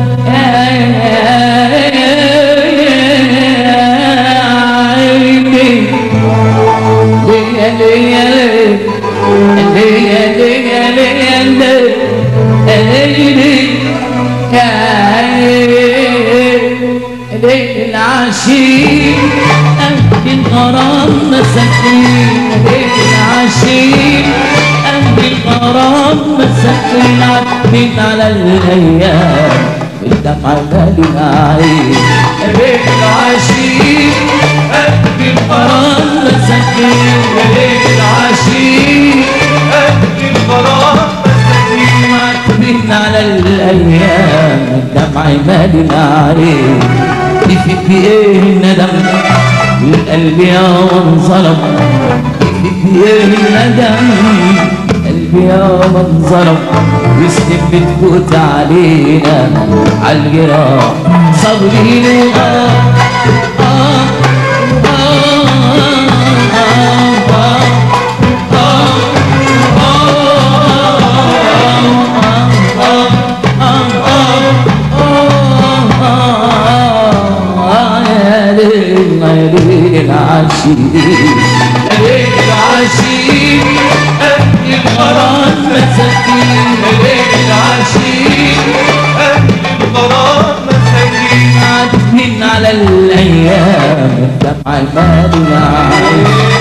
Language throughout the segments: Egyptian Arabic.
العشيق أهل الغرام مساكين ليل العشيق أهل الغرام مساكين عدين على الأيام والدمع مالي العين ليل العشيق أهل الغرام مساكين ليل العشيق أهل الغرام مساكين عدين على الأيام والدمع مالي العين في ايه الندم والقلب يا انظلم في ايه الندم قلبي يا منظلم وسنين بتفوت علينا عالجراح صبري آه آه العشيق ليل العشيق أهل الغرام مساكين ليل العشيق أهل الغرام مساكين عدين على الأيام الدمع مال العين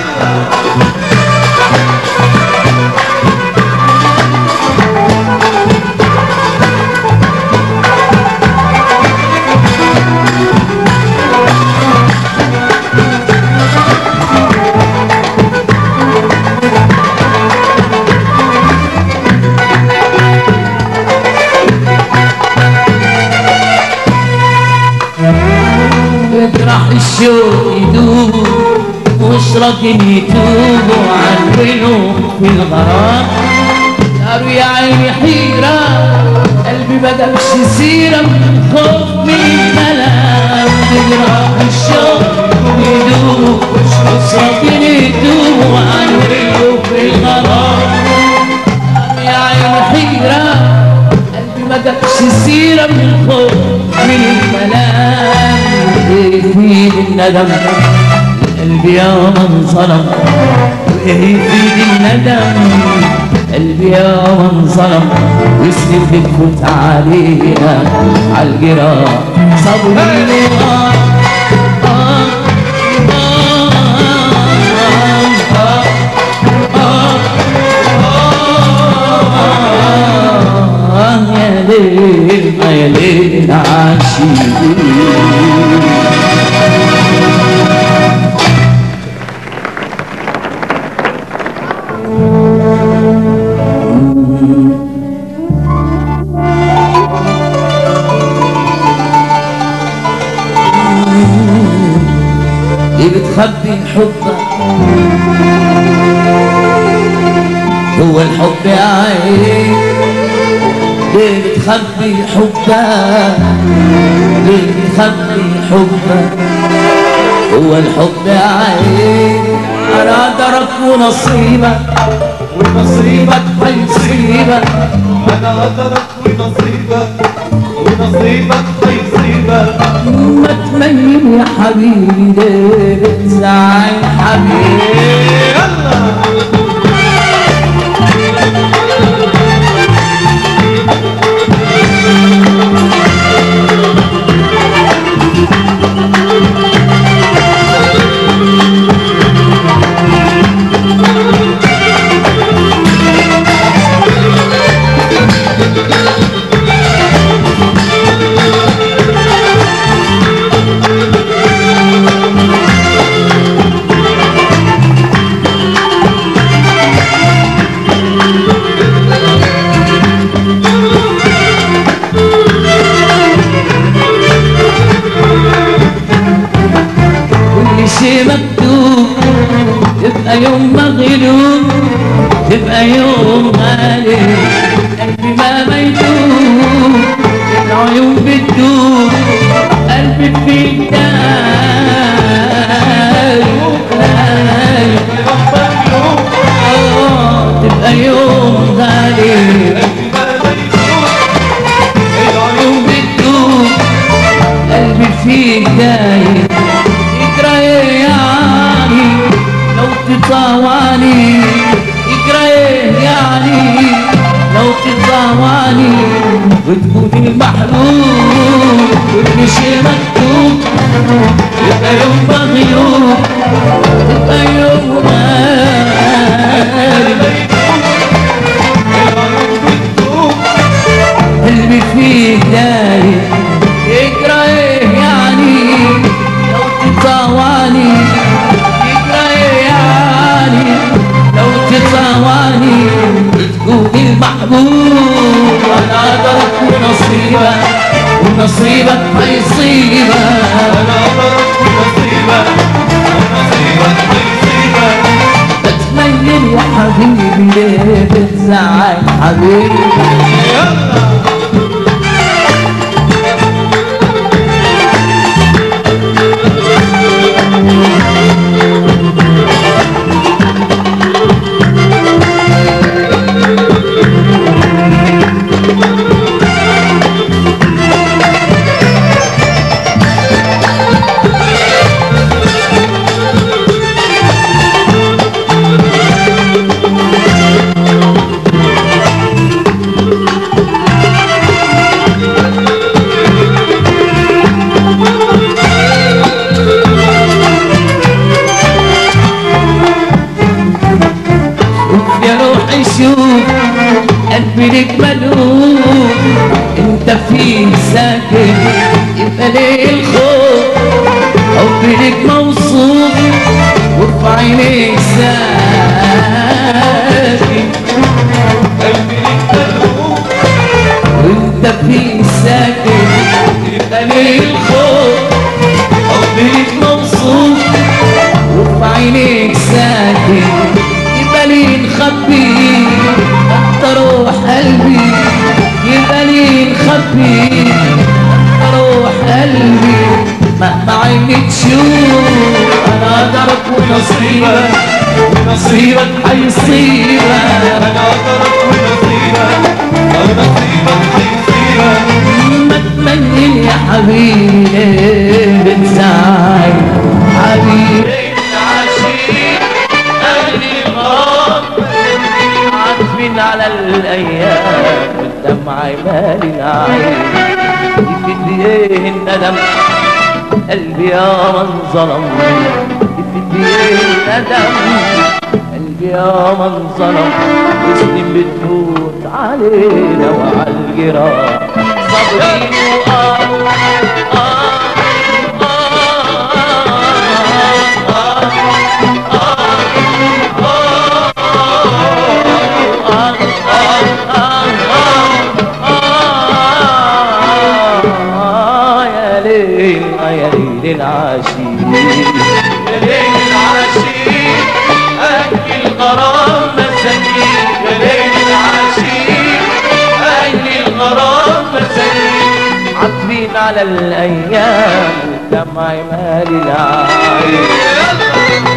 يطرح الشوق يدوب واشرق يتوبوا عنهم في الغرام صاروا يا عيني حيرة قلبي بدأش سيرة من خوف من الملام يطرح الشوق يدوب واشرق يتوبوا عنهم في الغرام صاروا يا عيني حيرة قلبي بدأش سيرة من الخوف من الملام في الندم قلبي يا من ظلم وايه في الندم قلبي يا من ظلم وسنين بتفوت علينا عالجراح صبري آه آه آه يا ليل يا ليل عاشقين ليه بتخبي حبك هو الحب يا عين ليه بتخبي حبك ليه بتخبي حبك هو الحب يا عين انا قدرك ونصيبك ونصيبك هيصيبك أنا قدرك ونصيبك ونصيبك هيصيبك ما تميل يا حبيبي ليه بتزعل حبيبي يلا كل شيء مكتوب تبقى يوم مغلوب تبقى يوم غالي قلبي ما ميتوب العيون بتدوب قلبي فيك دايب دايب آه، تبقى يوم غالي العيون بتدوب فيك دايم يجرى ايه يعني لو تطاواني يجرى ايه يعني لو تطاواني وتكون المحبوب كل شي مكتوب يبقى يوم مغيوب يبقى يوم غالب قلبي فيك دايم يجرى ايه يعني لو تطاواني يجرى ايه يعني لو تطاواني تكون المحبوب انا قدرك ونصيبك ونصيبك هيصيبك بتميل يا حبيبي ليه بتزعل حبيبي شوف يا روحي شوف قلبي لك ملوك انت فيه ساكن يبقى ليه الخوف حبي لك موصوف وفي عينيك ساكن وانت فيه ساكن يبقى ليه الخوف حبي لك موصوف وفي عينيك ساكن يبقى لي نخبي انت روح قلبي يبقى لي نخبي انت روح قلبي مهما عيني تشوف انا قدرك ونصيبك نصيبك هيصيبك ما تمنين يا حبيبي ليه بتزعل حبيبي عارفين على الايام والدمع مالي العين يفيد ايه الندم قلبي يا من ظلم يفيد ايه الندم قلبي يا من ظلم وسنين بتفوت علينا وعلى الجراح صبري وآه آه آه يا ليل آه يا ليل العاشق عاطفين على الايام والدمع مالي العين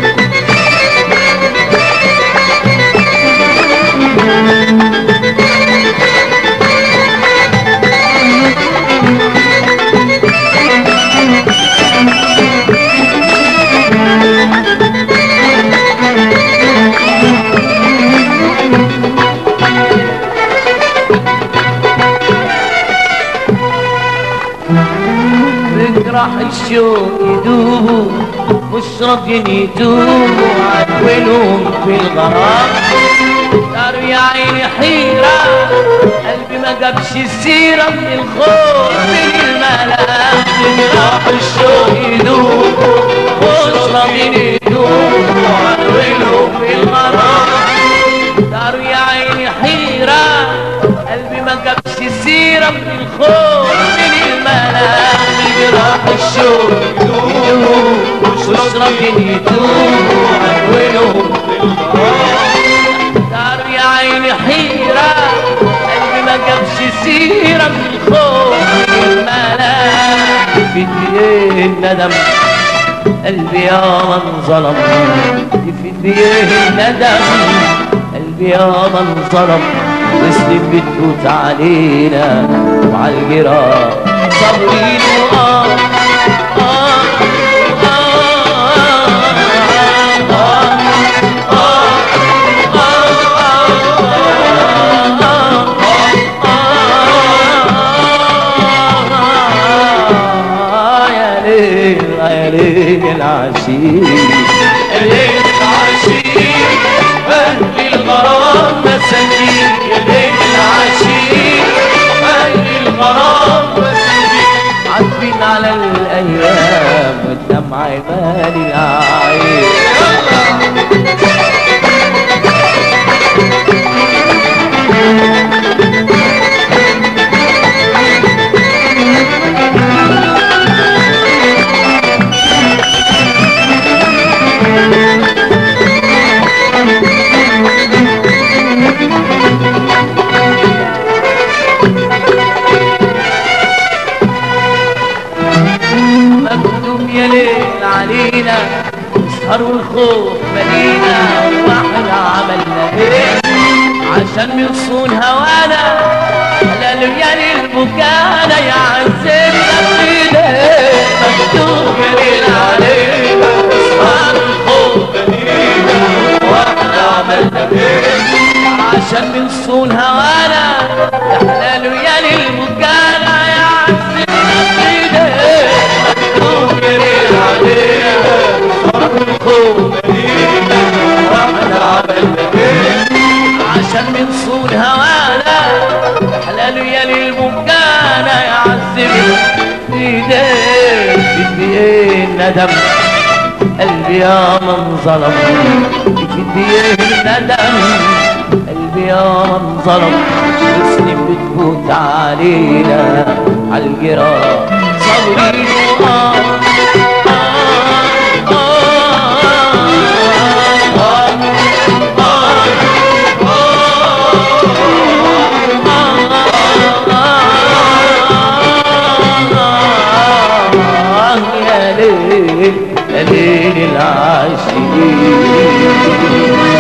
راح الشوق يدوب مشرب يدوب وعدولهم في الغرام صاروا يا عيني حيرة قلبي ما جابش السيرة من الخوف من الملام راح الشوق يدوب مشرب يدوب وعدولهم في الغرام صاروا يا عيني حيرة قلبي ما جابش السيرة من الخوف من الملام راح الشوق يدوب واشرب يدوب وعدولهم صاروا يا عيني حيرة قلبي ما جابش سيرة من الخوف من الملام في ايه الندم قلبي يا من ظلم يفيد ايه الندم قلبي يا من ظلم وسلم بتفوت علينا وعلى الجراح صابرين وآه ليل العشيق يا ليل العشيق أهل الغرام مساكين يا ليل العشيق أهل الغرام مساكين عاطفين على الايام والدمع مالي العين مكتوب يا ليل علينا نسهر والخوف ملينا واحنا عملنا ايه عشان نصون هوانا لا ليالي البكانا يعذبنا فينا مكتوب يا ليل علينا نسهر والخوف بنينا واحنا عملنا ايه عشان نصون هوانا احنا ليالي البكانا يعذبنا فينا مكتوب يا ليل علينا الخوف بنينا واحنا عملنا ايه عشان بنصون هوانا احلى ليالي المكانة يعذبنا في ايديه في ايديه الندم قلبي يا من ظلم في ايديه الندم قلبي يا من ظلم وسنين بتفوت علينا عالجراح صابرين وآه آه آه آه يا ليل يا ليل العاشقين